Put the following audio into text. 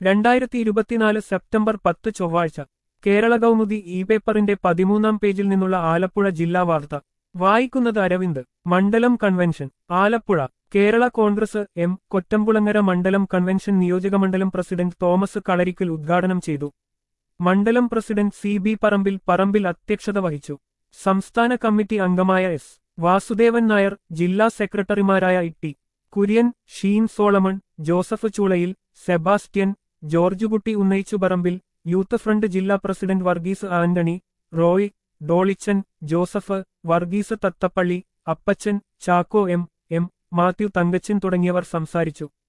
രണ്ടായിരത്തി ഇരുപത്തിനാല് സെപ്റ്റംബർ പത്ത് ചൊവ്വാഴ്ച കേരള കൗമുദി ഇ പേപ്പറിന്റെ പതിമൂന്നാം പേജിൽ നിന്നുള്ള ആലപ്പുഴ ജില്ലാ വാർത്ത വായിക്കുന്നത് അരവിന്ദ് മണ്ഡലം convention Alappuzha Kerala Congress M Kottamkulangara മണ്ഡലം കൺവെൻഷൻ നിയോജകമണ്ഡലം പ്രസിഡന്റ് തോമസ് കളരിക്കൽ ഉദ്ഘാടനം ചെയ്തു മണ്ഡലം president C B Parampil Parampil അധ്യക്ഷത വഹിച്ചു സംസ്ഥാന കമ്മിറ്റി അംഗമായ എസ് വാസുദേവൻ നായർ ജില്ലാ സെക്രട്ടറിമാരായ ടി കുര്യൻ ഷീൻ സോളമൺ ജോസഫ് ചൂളയിൽ സെബാസ്റ്റ്യൻ ജോർജുകുട്ടി ഉന്നയിച്ചു പറമ്പിൽ യൂത്ത് ഫ്രണ്ട് ജില്ലാ president Varghese Antony Roy Dolichan Joseph Varghese Thathappally Appachan Chacko M M Mathew Thankachan തുടങ്ങിയവർ സംസാരിച്ചു